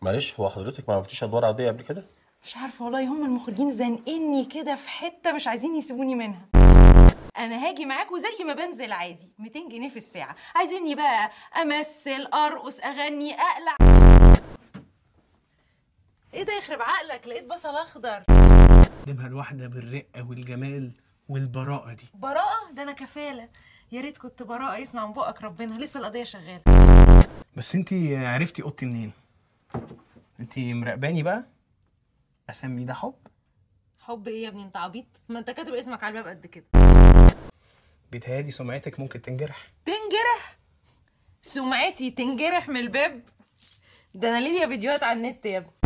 معلش هو حضرتك ما عملتيش ادوار عاديه قبل كده مش عارفه والله هم المخرجين زانقيني كده في حته مش عايزين يسيبوني منها انا هاجي معاكوا زي ما بنزل عادي 200 جنيه في الساعه عايزيني بقى امثل ارقص اغني اقلع ايه ده يخرب عقلك لقيت بصل اخضر قدمها الواحدة بالرقة والجمال والبراءة دي براءه ده انا كفاله يا ريت كنت براءه يسمع من بقك ربنا لسه القضيه شغاله بس انتي عرفتي اوضتي منين انتي مراقباني بقى اسمي ده حب حب ايه يا ابني انت عبيط ما انت كاتب اسمك على الباب قد كده بيتهيألي سمعتك ممكن تنجرح تنجرح سمعتي تنجرح من الباب ده انا ليا فيديوهات على النت يا ابني